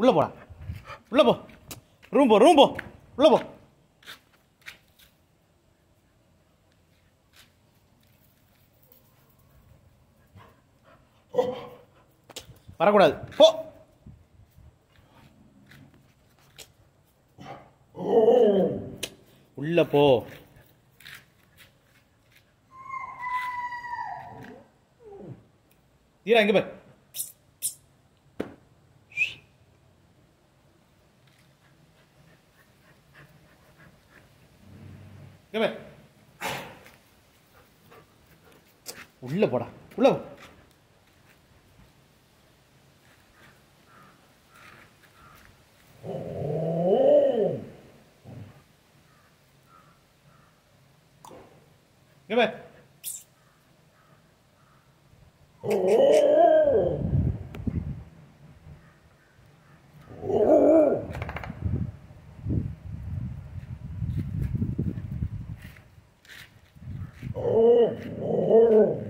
உள்ள போடா உள்ள போ ரூம் போ ரூம் போ உள்ள போ வரக்கூடாது போ உள்ள போ தீரா எங்க போய் இங்க போய் உள்ள போடா உள்ள போ இங்க போய் Oh,